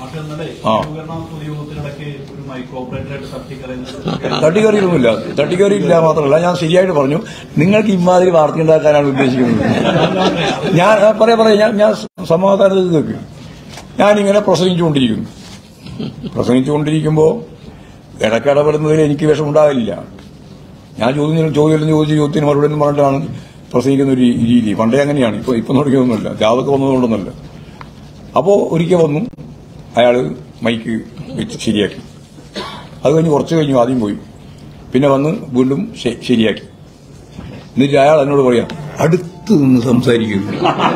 പക്ഷെ ഇന്നലെ ആ. സ്വീകരണ പൊതുയോഗത്തിനിടയ്ക്ക് ഒരു മൈക്രോ ഓപ്പറേറ്ററായിട്ട് തട്ടിക്കറിയുന്നത് തട്ടിക്കറിയൊന്നുമില്ല തട്ടിക്കറിയില്ല മാത്രമല്ല ഞാൻ ശരിയായിട്ട് പറഞ്ഞു നിങ്ങൾക്ക് ഇമാതിരി വാർത്ത ഉണ്ടാക്കാനാണ് ഉദ്ദേശിക്കുന്നത് ഞാൻ ആ, പറയാം പറയാം ഞാൻ ഞാൻ സമാധാനത്തിൽ കേൾക്കും ഞാനിങ്ങനെ പ്രസംഗിച്ചുകൊണ്ടിരിക്കുന്നു പ്രസംഗിച്ചുകൊണ്ടിരിക്കുമ്പോൾ ഇടയ്ക്കിടപെടുന്നതിൽ എനിക്ക് വിഷമുണ്ടാകില്ല ഞാൻ ചോദ്യം ചോദ്യം ചോദിച്ച് ചോദ്യത്തിന് മറുപടി ഒന്നും പറഞ്ഞിട്ടാണ് പ്രസംഗിക്കുന്ന ഒരു രീ- രീതി പണ്ടേ അങ്ങനെയാണ് ഇപ്പൊ ഇപ്പൊ തുടങ്ങിയതൊന്നുമല്ല ജാതൊക്കെ വന്നതുകൊണ്ടൊന്നുമല്ല അപ്പോ ഒരിക്കൽ വന്നു അയാള് മൈക്ക് വെച്ച് ശരിയാക്കി അത് കഴിഞ്ഞ് കുറച്ച് കഴിഞ്ഞു ആദ്യം പോയി പിന്നെ വന്ന് വീണ്ടും ശ- ശരിയാക്കി എന്നിട്ട് അയാൾ എന്നോട് പറയാം അടുത്ത് നിന്ന് സംസാരിക്കുന്നു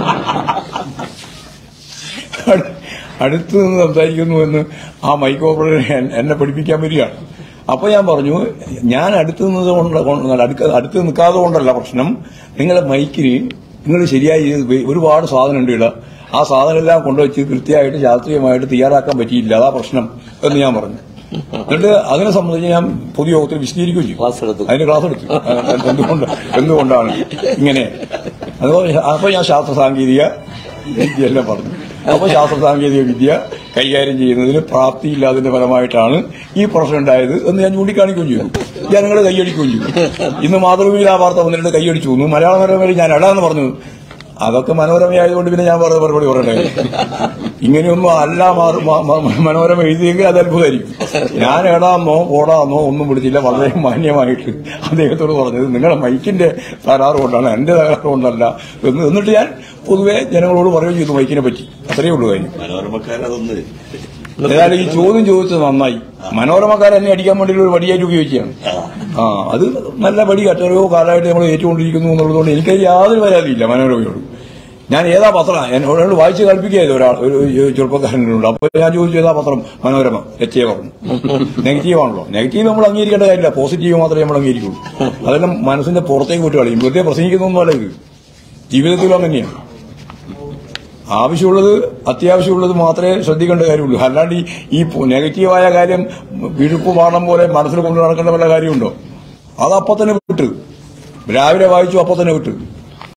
അടു- അടുത്ത് നിന്ന് സംസാരിക്കുന്നു എന്ന് ആ മൈക്ക് ഓപ്പറേറ്റർ എൻ- എന്നെ പഠിപ്പിക്കാൻ വരികയാണ് അപ്പൊ ഞാൻ പറഞ്ഞു ഞാൻ അടുത്ത് നിന്നത് കൊണ്ട് കൊണ്ട് അടുക്ക- അടുത്ത് നിൽക്കാതെ കൊണ്ടല്ല പ്രശ്നം നിങ്ങളുടെ മൈക്കിന് നിങ്ങൾ ശരിയായി ഇത് വെ- ഒരുപാട് സാധനം ഉണ്ട് ഇവിടെ ആ സാധനം എല്ലാം കൊണ്ടുവച്ച് കൃത്യമായിട്ട് ശാസ്ത്രീയമായിട്ട് തയ്യാറാക്കാൻ പറ്റിയില്ല അതാ പ്രശ്നം എന്ന് ഞാൻ പറഞ്ഞു എന്നിട്ട് അതിനെ സംബന്ധിച്ച് ഞാൻ പൊതുയോഗത്തിൽ വിശദീകരിക്കുകയും ചെയ്തു ക്ലാസ് എടുത്തു. അതിന് ക്ലാസ് എടുത്തു എന്തുകൊണ്ട് എന്തുകൊണ്ടാണ് ഇങ്ങനെ അതുപോലെ അപ്പൊ ഞാൻ ശാസ്ത്ര സാങ്കേതിക വിദ്യ എല്ലാം പറഞ്ഞു അപ്പൊ ശാസ്ത്ര സാങ്കേതിക വിദ്യ കൈകാര്യം ചെയ്യുന്നതിന് പ്രാപ്തിയില്ലാതിന്റെ ഫലമായിട്ടാണ് ഈ പ്രശ്നം ഉണ്ടായത് എന്ന് ഞാൻ ചൂണ്ടിക്കാണിക്കുകയും ചെയ്തു ജനങ്ങൾ കൈയടിക്കുകയും ചെയ്തു ഇന്ന് മാതൃഭൂമിയിൽ ആ വാർത്ത വന്നിട്ട് കൈയടിച്ചു ഇന്ന് മലയാള മനോരമയിൽ ഞാൻ എടാന്ന് പറഞ്ഞു അതൊക്കെ മനോരമയായതുകൊണ്ട് പിന്നെ ഞാൻ പറഞ്ഞ മറുപടി പറയണ്ടേ ഇങ്ങനെയൊന്നും അല്ല മാ- മാ- മാ- മനോരമ എഴുതിയെങ്കിൽ അത് അത്ഭുതമായിരിക്കും ഞാൻ എടാന്നോ ഓടാന്നോ ഒന്നും വിളിച്ചില്ല വളരെ മാന്യമായിട്ട് അദ്ദേഹത്തോട് പറഞ്ഞത് നിങ്ങളുടെ മൈക്കിന്റെ തകരാറ് കൊണ്ടാണ് എന്റെ തകരാറ് കൊണ്ടല്ല എന്ന് എന്നിട്ട് ഞാൻ പൊതുവെ ജനങ്ങളോട് പറയുകയും ചെയ്തു മൈക്കിനെ പറ്റി അത്രയേ ഉള്ളൂ കാര്യം മനോരമക്കാരതൊന്ന് ഏതായാലും ഈ ചോദ്യം ചോദിച്ചത് നന്നായി മനോരമക്കാരെ എന്നെ അടിക്കാൻ വേണ്ടി ഒരു വടിയായിട്ട് ഉപയോഗിക്കുകയാണ് ആ അത് നല്ല വടി എത്രയോ കാലമായിട്ട് നമ്മൾ ഏറ്റുകൊണ്ടിരിക്കുന്നു എന്നുള്ളതുകൊണ്ട് എനിക്കത് യാതൊരു പരാതിയില്ല മനോരമയോട് ഞാൻ ഏതാ പത്രം എന്നോട് വായിച്ച് കളിപ്പിക്കുകയായത് ഒരാൾ ഒരു ഒരു ചെറുപ്പക്കാരനോട് അപ്പൊ ഞാൻ ചോദിച്ചു ഏതാ പത്രം മനോരമ എച്ചേ പറഞ്ഞു നെഗറ്റീവ് ആണല്ലോ നെഗറ്റീവ് നമ്മൾ അംഗീകരിക്കേണ്ട കാര്യമില്ല പോസിറ്റീവ് മാത്രമേ നമ്മൾ അംഗീകരിക്കുള്ളൂ അതെല്ലാം മനസ്സിന്റെ പുറത്തേക്ക് വിട്ട് കളയും വെറുതെ പ്രസംഗിക്കുന്നൊന്നുമല്ല ഇത് ജീവിതത്തിലും അങ്ങനെയാണ് ആവശ്യമുള്ളത് അത്യാവശ്യമുള്ളത് മാത്രമേ ശ്രദ്ധിക്കേണ്ട കാര്യമുള്ളൂ അല്ലാണ്ട് ഈ- ഈ പു- നെഗറ്റീവായ കാര്യം വിഴുപ്പ് പാടം പോലെ മനസ്സിൽ കൊണ്ടു നടക്കേണ്ട വല്ല കാര്യമുണ്ടോ അത് അപ്പൊ തന്നെ വിട്ട് രാവിലെ വായിച്ചു അപ്പൊ തന്നെ വിട്ട്